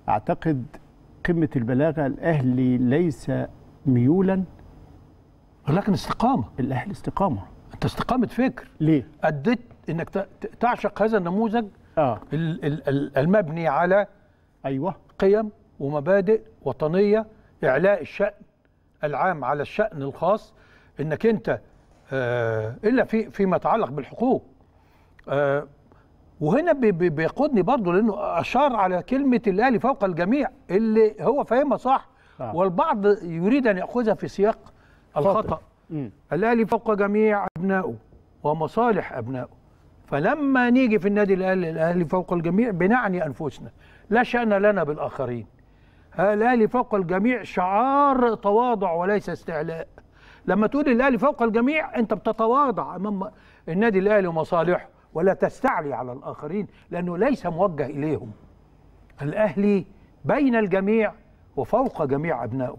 اعتقد قمه البلاغه الاهلي ليس ميولا ولكن استقامه الاهلي استقامه انت استقامه فكر ليه اديت انك ت- ت- تعشق هذا النموذج اه ال- ال- ال- المبني على ايوه قيم ومبادئ وطنيه اعلاء الشان العام على الشان الخاص انك انت آه الا في فيما يتعلق بالحقوق آه وهنا بي- بي- بيقودني برضه لانه اشار على كلمه الاهلي فوق الجميع اللي هو فاهمها صح آه. والبعض يريد ان ياخذها في سياق الخطا مم. الاهلي فوق جميع ابنائه ومصالح ابنائه فلما نيجي في النادي الاهلي الاهلي فوق الجميع بنعني انفسنا لا شان لنا بالاخرين ها الاهلي فوق الجميع شعار تواضع وليس استعلاء لما تقول الاهلي فوق الجميع انت بتتواضع امام النادي الاهلي ومصالحه ولا تستعلي على الاخرين لانه ليس موجه اليهم الاهلي بين الجميع وفوق جميع ابنائه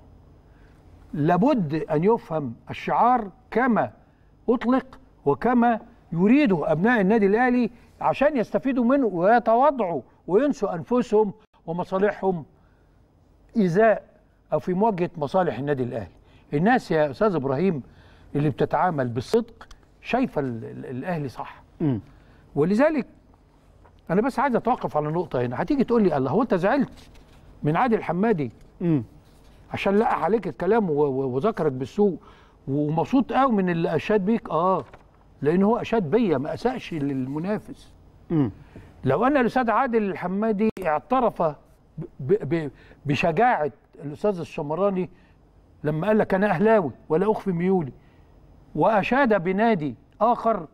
لابد ان يفهم الشعار كما اطلق وكما يريده ابناء النادي الاهلي عشان يستفيدوا منه ويتواضعوا وينسوا انفسهم ومصالحهم ازاء او في مواجهه مصالح النادي الاهلي. الناس يا استاذ ابراهيم اللي بتتعامل بالصدق شايفه ال- ال- الاهلي صح. مم. ولذلك انا بس عايز اتوقف على نقطه هنا هتيجي تقول لي الله هو انت زعلت من عادل حمادي مم. عشان لقى عليك الكلام و- و- وذكرك بالسوء ومبسوط قوي من اللي اشاد بيك اه لان هو اشاد بيا ما اساش للمنافس مم. لو ان الاستاذ عادل الحمادي اعترف ب- ب- بشجاعه الاستاذ الشمراني لما قال لك انا اهلاوي ولا اخفي ميولي واشاد بنادي اخر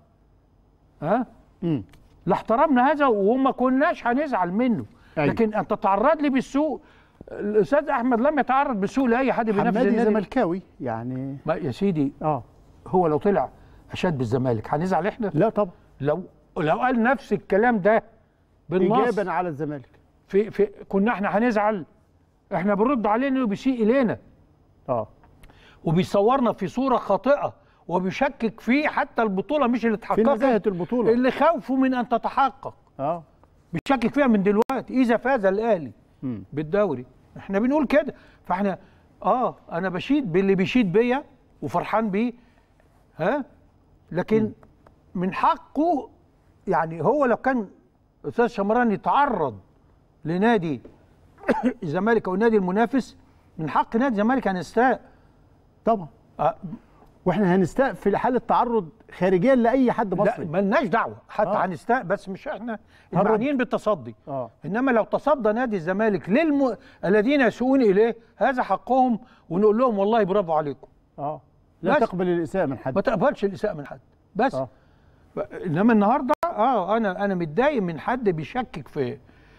ها مم. لاحترمنا هذا وما كناش هنزعل منه أيوة. لكن ان تتعرض لي بالسوء الاستاذ احمد لم يتعرض بالسوء لاي حد بينافس حمادي النادي زملكاوي يعني ما يا سيدي اه هو لو طلع اشاد بالزمالك هنزعل احنا لا طبعا لو لو قال نفس الكلام ده بالنص ايجابا على الزمالك في في كنا احنا هنزعل احنا بنرد عليه انه بيسيء الينا اه وبيصورنا في صوره خاطئه وبيشكك في حتى البطوله مش اللي في اتحققت نزاهه البطوله اللي خوفه من ان تتحقق اه بيشكك فيها من دلوقتي اذا فاز الاهلي مم. بالدوري احنا بنقول كده فاحنا اه انا بشيد باللي بيشيد بيا وفرحان بيه ها لكن من حقه يعني هو لو كان استاذ شمران يتعرض لنادي الزمالك او النادي المنافس من حق نادي الزمالك ان يستاء طبعا آه واحنا هنستاء في حاله تعرض خارجيا لاي حد لا مصري ملناش دعوه حتى آه. هنستاء بس مش احنا هنرد. المعنيين بالتصدي اه انما لو تصدى نادي الزمالك للم... الذين يسوءون اليه هذا حقهم ونقول لهم والله برافو عليكم اه لا بس. تقبل الاساءه من حد ما تقبلش الاساءه من حد بس اه ف- انما النهارده اه انا انا متضايق من حد بيشكك في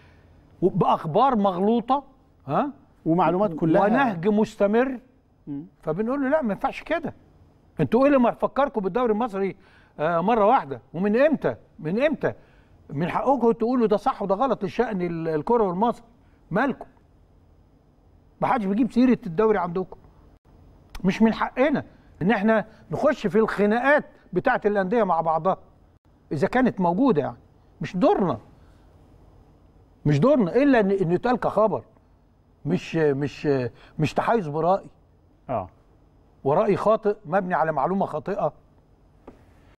باخبار مغلوطه ها ومعلومات كلها ونهج مستمر مم. فبنقول له لا ما ينفعش كده انتوا ايه اللي ما فكركم بالدوري المصري آه مره واحده ومن امتى من امتى من حقكم تقولوا ده صح وده غلط لشان ال- الكره والمصري مالكم ما حدش بيجيب سيره الدوري عندكم مش من حقنا ان احنا نخش في الخناقات بتاعه الانديه مع بعضها اذا كانت موجوده يعني مش دورنا مش دورنا الا ان إن يتقال كخبر مش مش مش تحيز برأي اه ورأي خاطئ مبني على معلومة خاطئة